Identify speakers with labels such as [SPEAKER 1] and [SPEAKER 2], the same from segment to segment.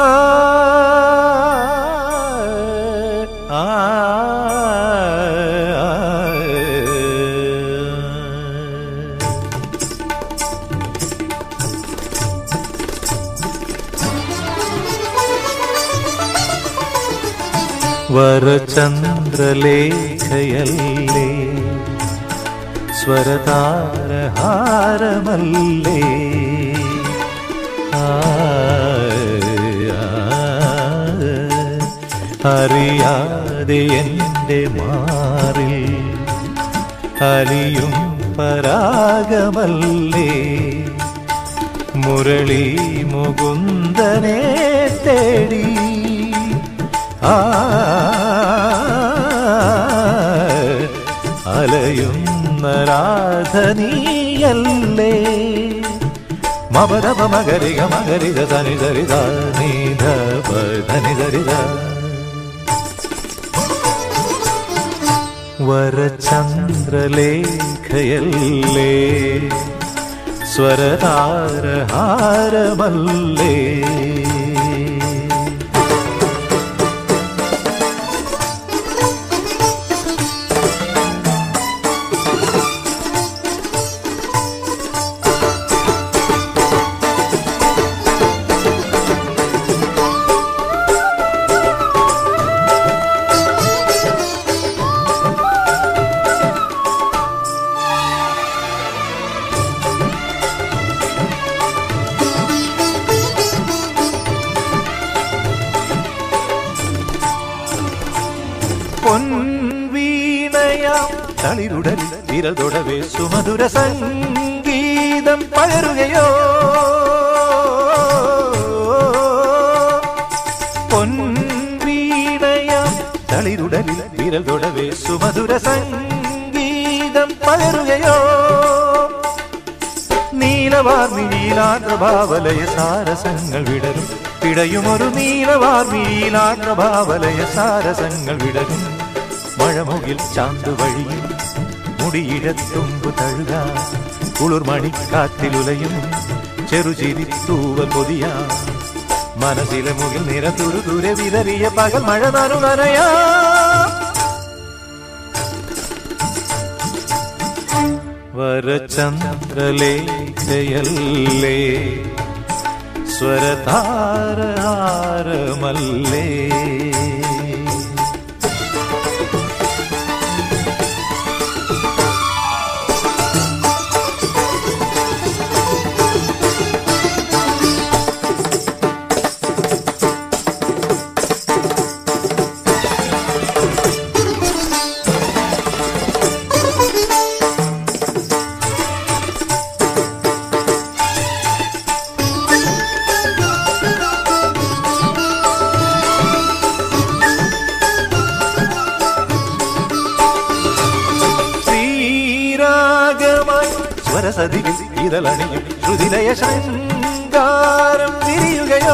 [SPEAKER 1] ആ ആ വരചന്ദ്രലേഖയല്ലേ സ്വരതാരഹാരമല്ലേ ആ, ആ, അറിയാതെ എൻ്റെ മാറിൽ അലിയും പരാഗമല്ലേ മുരളി മുകുന്ദനെ തേടി ആ അലയുന്ന രാധനീയല്ലേ മപദപ മകരിക മകരിത തനി സരിത നീധ ധനി സരിത വരചന്ദ്രലേഖയല്ലേ സ്വരതാരഹാരമല്ലേ പൊൻവീണയാം തളിരുടൽ വിരതൊടവേ സുമധുര സംഗീതം പകരുകയോ പൊൻവീണയാം തളിരുടലിൽ വിരതൊടവേ സുമധുര സംഗീതം പകരുകയോ നീലവാർമിഴിയിലാർദ്രഭാവലയ സാരസങ്ങൾ വിടരും പിടയുമൊരു നീലവാർമിഴിയിലാർദ്രഭാവലയ സാരസങ്ങൾ വിടരും മഴമുകിൽ ചാന്തു വഴിയും മുടിയിടത്തുമ്പു തഴുക കുളിർമണിക്കാറ്റിലുലയും ചെറുചിരി തൂവൽ പൊതിയ മനസ്സിലെ മുകിൽ നിര തുരു ദൂരെ വിതറിയ പകൽ മഴ നനു നനയാ വരചന്ദ്രലേഖയല്ലേ സ്വരതാരഹാരമല്ലേ ശ്രീരാഗമായി സ്വരസതിയിൽ ഇതളണിയും ശ്രുതിലയ ശൃംഗാരം വിരിയുകയോ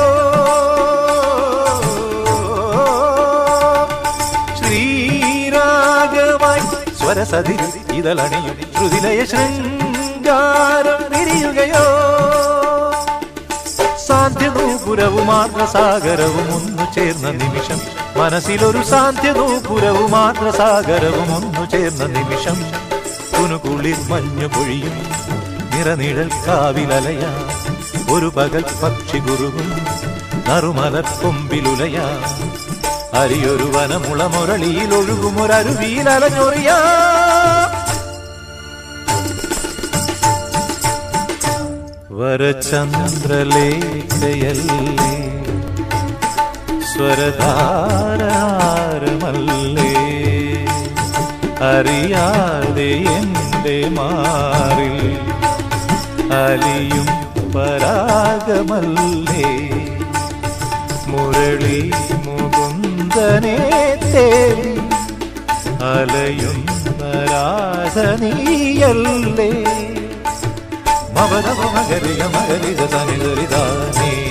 [SPEAKER 1] ശ്രീരാഗമായി സ്വരസതിയിൽ ഇതളണിയും ശ്രുതിലയ ശൃംഗാരം വിരിയുകയോ സാന്ധ്യനൂപുരവും ആർദ്രസാഗരവും ഒന്നു ചേർന്ന നിമിഷം മനസ്സിലൊരു സാന്ധ്യനൂപുരവും ആർദ്രസാഗരവും ഒന്നു ചേർന്ന നിമിഷം കുനുകുളിർ മഞ്ഞു പൊഴിയും നിറനിഴൽ കാവിലലയ ഒരു പകൽ പക്ഷി കുറുകും നറുമലക്കൊമ്പിലുലയ അരിയൊരു വനമുള മുരളിയിൽ ഒഴുകും ഒരരുവിയിൽ അലഞ്ഞൊറിയാ വരചന്ദ്രലേഖയല്ലേ സ്വരധാരമല്ലേ അറിയാതെ എൻ്റെ മാറിൽ അലിയും പരാഗമല്ലേ മുരളി മുകുന്ദനെ തേടി അലയുന്ന രാധനീയല്ലേ മവനവ മകരിക മകരിത തനിതരിതാനേ